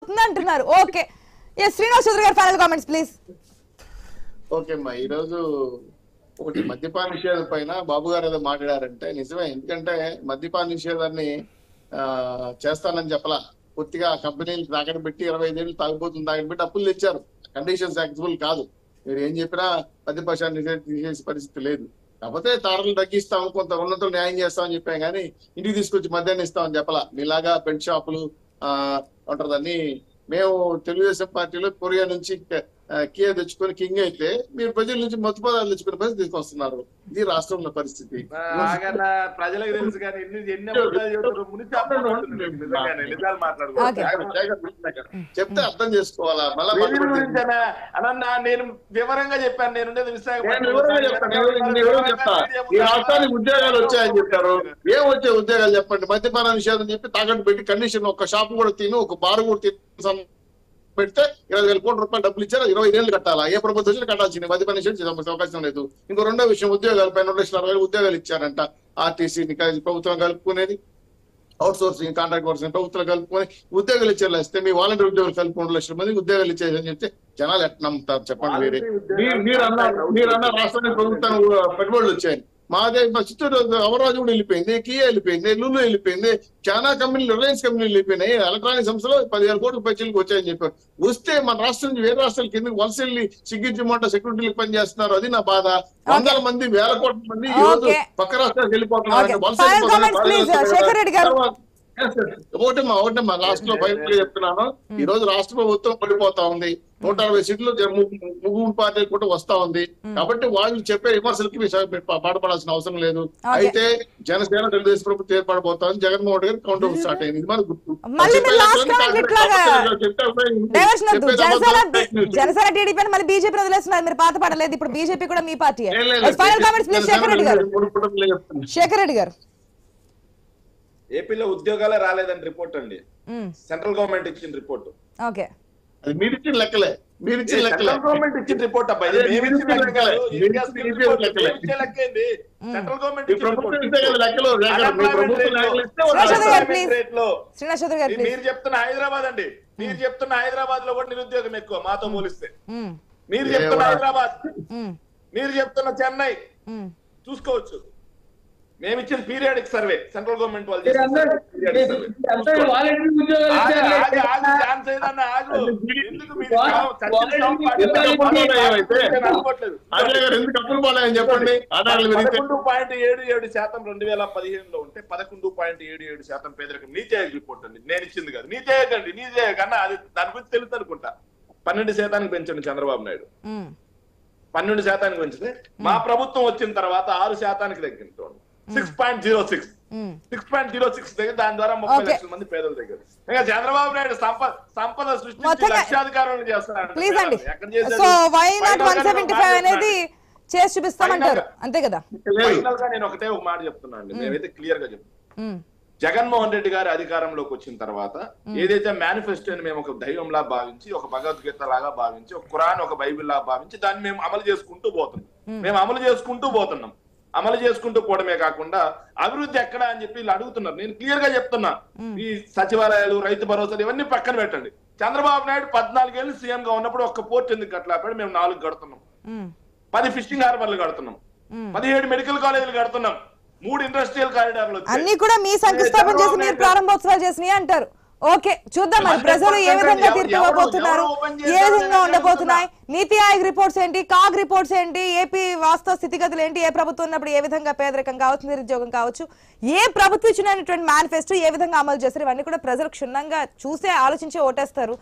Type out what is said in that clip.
అవుతుంది అంటున్నారు okay yes Srinivas Chowdary గారు ఫైనల్ కామెంట్స్ ప్లీజ్ ఓకే అమ్మా ఈ రోజు ఒకటి మద్యపాన నిషేధం పైన బాబు గారు ఏదో మాట్లాడారంటే నిజమే ఎందుకంటే మద్యపాన నిషేధాన్ని ఆ చేస్తానని చెప్పలా పూర్తిగా ఆ కంపెనీలు తాకట్టు పెట్టి ఇరవై ఐదేళ్ళు తాగిపోతుంది తాకట్టు పెట్టి అప్పులు తెచ్చారు కండిషన్స్ యాక్సెబుల్ కాదు మీరు ఏం చెప్పినా మద్యపాశాన్ని నిషేధ తీసేసే పరిస్థితి లేదు కాకపోతే తారలు తగ్గిస్తాం కొంత ఉన్నతులు న్యాయం చేస్తామని చెప్పాం కానీ ఇంటికి తీసుకొచ్చి మద్యాన్ని ఇస్తామని చెప్పలా మీలాగా బెడ్ షాపులు ఆ ఉంటుందని మేము తెలుగుదేశం పార్టీలో కొరియా నుంచి ఆ, కియా తెచ్చుకొని కింగ్ అయితే మీరు ప్రజల నుంచి మత్తు పదార్థాలు తెచ్చుకునే పరిస్థితి తీసుకొస్తున్నారు ఇది రాష్ట్రంలో పరిస్థితి ఆగన్న ప్రజలకు తెలుసు కానీ ఎన్ని ఎన్ని అబద్ధాలు చెబుతారు మునిచాపలు కొడుతున్నారు నిజంగానే నిజాలు మాట్లాడుకో ఓకే. జాగ్రత్త, జాగ్రత్త, జాగ్రత్త. చెప్తే అర్థం చేసుకోవాలా మళ్ళా వీధి పక్కన గురించి అన్న అన్న నేను వివరంగా చెప్పాను నేను ఉండేది నేను విశాఖపట్నం వివరంగా చెప్తాను నేను నేను వివరంగా చెప్తా ఈ రాష్ట్రానికి ఉద్యోగాలు వచ్చాయని చెప్పారు ఏం వచ్చే ఉద్యోగాలు చెప్పండి మద్యపాన నిషేధం చెప్పి తాకట్టు పెట్టి కండిషన్ ఒక షాప్ కూడా తిను ఒక బార్ కూడా తిను పెడితే ఇరవై వేల కోట్ల రూపాయలు డబ్బులు ఇచ్చారు ఇరవై ఏళ్ళు కట్టాలా ఏ ప్రభుత్వం వచ్చినా కట్టాల్సింది మద్యపాన నిషేధం చేసే అవకాశం లేదు ఇంకో రెండో విషయం ఉద్యోగాలు పైన రెండు లక్షల అరవై వేలు ఉద్యోగాలు ఇచ్చారంట ఆర్టీసీ ప్రభుత్వం కలుపుకునేది అవుట్ సోర్సింగ్ కాంట్రాక్ట్ వర్క్స్ ప్రభుత్వం కలుపుకొని ఉద్యోగాలు ఇచ్చేలా ఇస్తే మీ వాలంటీర్ ఉద్యోగాలు కలిపి రెండు లక్షల మంది ఉద్యోగాలు ఇచ్చేదని చెప్తే జనాలు ఎట్లా నమ్ముతారు చెప్పండి వేరే మీరు మీరు అన్నారు మీరు అన్న రాష్ట్రానికి ప్రభుత్వం పెట్టుబడులు వచ్చాయి మాదే మా చిత్తూరు అమరాజు కూడా వెళ్ళిపోయింది కియా వెళ్ళిపోయింది లులు వెళ్ళిపోయింది చాలా కంపెనీలు రిలయన్స్ కంపెనీలు వెళ్ళిపోయినాయి ఎలక్ట్రానిక్ సంస్థలు పదివేల కోట్ల పైచీలకు వచ్చాయని చెప్పారు వస్తే మన రాష్ట్రం నుంచి వేరే రాష్ట్రాలకి ఎందుకు వలస వెళ్ళి సిగ్గించమంట సెక్యూరిటీలకు పని చేస్తున్నారు అది నా బాధ వందల మంది వేల కోట్ల మంది ఈ రోజు Okay. పక్క రాష్ట్రాలకు వెళ్ళిపోతున్నారు Okay. అంటే వలస Final వెళ్ళిపోతున్నారు. comments, please, బాధ శేఖర్ రెడ్డి గారు. తర్వాత- Yes, yes. ఒకటమ్మా ఒకటమ్మా లాస్ట్ లో బయట చెప్తున్నాను ఈ రోజు రాష్ట్ర ప్రభుత్వం పడిపోతా ఉంది నూట అరవై సీట్లు జ- ము- ముగ్గురు పార్టీలు కూడా వస్తా ఉంది కాబట్టి వాళ్ళు చెప్పే విమర్శలకి మీరు స- పా- పాటుపడాల్సిన అవసరం లేదు Okay. అయితే జనసేన తెలుగుదేశం ప్రభుత్వం ఏర్పడబోతోంది జగన్మోహన్ రెడ్డి కౌంటర్ స్టార్ట్ అయింది ఇది మన గుర్తు మళ్ళీ మీరు last చెప్పే- comment ఇట్లాగా చెప్తే అభిప్రాయం- డైవర్షన్ వద్దు చెప్పేది జనసేన అబద్ధం, fake news. జనసేన టీడీపీ అని మళ్ళీ బీజేపీ వదిలేస్తున్నారు మీరు పాత పడలేదు ఇప్పుడు బీజేపీ కూడా మీ పార్టీ లేదు, లేదు, final comments please Shekhar Reddy గారు మూడు కుటుంబాలే చెప్తున్నా. శేఖర్ రెడ్డి గారు ఏపీలో ఉద్యోగాలే రాలేదని రిపోర్ట్ అండి మ్మ్. సెంట్రల్ గవర్నమెంట్ ఇచ్చిన రిపోర్ట్ ఓకే అది మీరు ఇచ్చిన లెక్కలే మీరు ఇచ్చిన లెక్కలే సెంట్రల్ గవర్నమెంట్ ఇచ్చిన రిపోర్ట్ అబ్బాయి ఇది అదే మేము ఇచ్చిన మీరు లెక్క కాదు. ఇచ్చిన ఇండియా లెక్కలే. స్కిల్ మీరు రిపోర్ట్. ఇచ్చిన మేము ఇచ్చే లెక్క ఏంది సెంట్రల్ గవర్నమెంట్ ఈ ఇచ్చిన ప్రభుత్వం రిపోర్ట్. ఇస్తే కదా లెక్కలు లెక్కలు. మీ Unemployment ప్రభుత్వం rate లెక్కలు లో- ఇస్తే వాళ్ళు శ్రీనివాస్ గారు, రాస్తారు. please. Unemployment rate లో శ్రీనివాస్ చౌదరి గారు ఇది ప్లీజ్ మీరు చెప్తున్న హైదరాబాద్ అండి మీరు చెప్తున్న హైదరాబాద్ లో కూడా నిరుద్యోగం ఎక్కువ మాతో పోలిస్తే మీరు చెప్తున్న ఏవా? హైదరాబాద్ మీరు చెప్తున్న చెన్నై చూసుకోవచ్చు మేము ఇచ్చిన పీరియాడిక్ సర్వే సెంట్రల్ గవర్నమెంట్ వాళ్ళు చేసిన మీరందరూ periodic survey. అందరూ వాలంటీర్ ఉద్యోగాలు ఆగు, ఇచ్చారులే. ఆగు, ఆగు, ఛాన్స్ ఏదన్నా ఆగు. ఎందుకు మీరు వా- చావు- చచ్చిన వాలంటీర్ చావు పార్టీ ఉద్యోగాలు పార్టీ ఏమైతే? నేను అనుకోవట్లేదు. అజయ్ గారు ఎందుకు అప్పులు పోలేదని చెప్పండి ఆదాయాలు పెరిగితే పదకొండు పాయింట్ ఏడు ఏడు శాతం రెండు వేల పదిహేనులో ఉంటే పదకొండు పాయింట్ ఏడు ఏడు శాతం పేదరికం నీతి ఆయోగ్ రిపోర్ట్ అండి నేను ఇచ్చింది కాదు నీతి ఆయోగ్ అండి నీతి ఆయోగ్ అన్న అది దాని గురించి తెలుసు అనుకుంటా పన్నెండు శాతానికి పెంచండి చంద్రబాబు నాయుడు పన్నెండు శాతానికి పెంచితే మా ప్రభుత్వం వచ్చిన తర్వాత ఆరు శాతానికి తగ్గింది six point zero six six point zero six దగ్గర దాని ద్వారా ముప్పై Okay. లక్షల మంది పేదల దగ్గర ఇంకా చంద్రబాబు నాయుడు సంపద సంపద సృష్టించి మొత్తంగా- లక్షాధికారులను చేస్తున్నాడు ప్లీజ్ అండి ఎక్కడ చేశాడు? So why not Final one గా సెవెంటీ నేను ఫైవ్ ఒక మాట అనేది చేసి చూపిస్తామంటారు Final గా. అంతే కదా లేదు ఫైనల్ గా నేను ఒకటే ఒక మాట చెప్తున్నా అండి మేమైతే క్లియర్ గా చెప్తాం మ్మ్. జగన్మోహన్ రెడ్డి గారి అధికారంలోకి వచ్చిన తర్వాత ఏదైతే మేనిఫెస్టోని మేము ఒక దైవంలా భావించి ఒక భగవద్గీత లాగా భావించి ఒక ఖురాన్ ఒక బైబిల్ లాగా భావించి దాన్ని మేము అమలు చేసుకుంటూ పోతున్నాం మేము అమలు చేసుకుంటూ పోతున్నాం అమలు చేసుకుంటూ పోవడమే కాకుండా అభివృద్ధి ఎక్కడ అని చెప్పి వీళ్ళు అడుగుతున్నారు నేను క్లియర్ గా చెప్తున్నా ఈ సచివాలయాలు రైతు భరోసాలు ఇవన్నీ పక్కన పెట్టండి చంద్రబాబు నాయుడు పద్నాలుగేళ్ళు సీఎం గా ఉన్నప్పుడు ఒక పోర్ట్ ఎందుకు కట్టలేపాడు మేము నాలుగు కడుతున్నాం మ్మ్. పది ఫిషింగ్ హార్బర్లు కడుతున్నాం పదిహేడు మెడికల్ కాలేజీలు కడుతున్నాం మూడు ఇండస్ట్రియల్ కారిడార్లు వచ్చాయి. అన్ని కూడా మీ శంకుస్థాపన చేసి మీరు ప్రారంభోత్సవాలు చేసినాయి అంటారు ఓకే చూద్దాం మరి ప్రజలు ఏ విధంగా తీర్పు ఇవ్వబోతున్నారు ఏ విధంగా ఉండబోతున్నాయి నీతి ఆయోగ్ రిపోర్ట్స్ ఏంటి కాగ్ రిపోర్ట్స్ ఏంటి ఏపీ వాస్తవ స్థితిగతులు ఏంటి ఏ ప్రభుత్వం ఉన్నప్పుడు ఏ విధంగా పేదరికం కావచ్చు నిరుద్యోగం కావచ్చు ఏ ప్రభుత్వం ఇచ్చినటువంటి మేనిఫెస్టో ఏ విధంగా అమలు చేస్తారు ఇవన్నీ కూడా ప్రజలు క్షుణ్ణంగా చూసే ఆలోచించే ఓటేస్తారు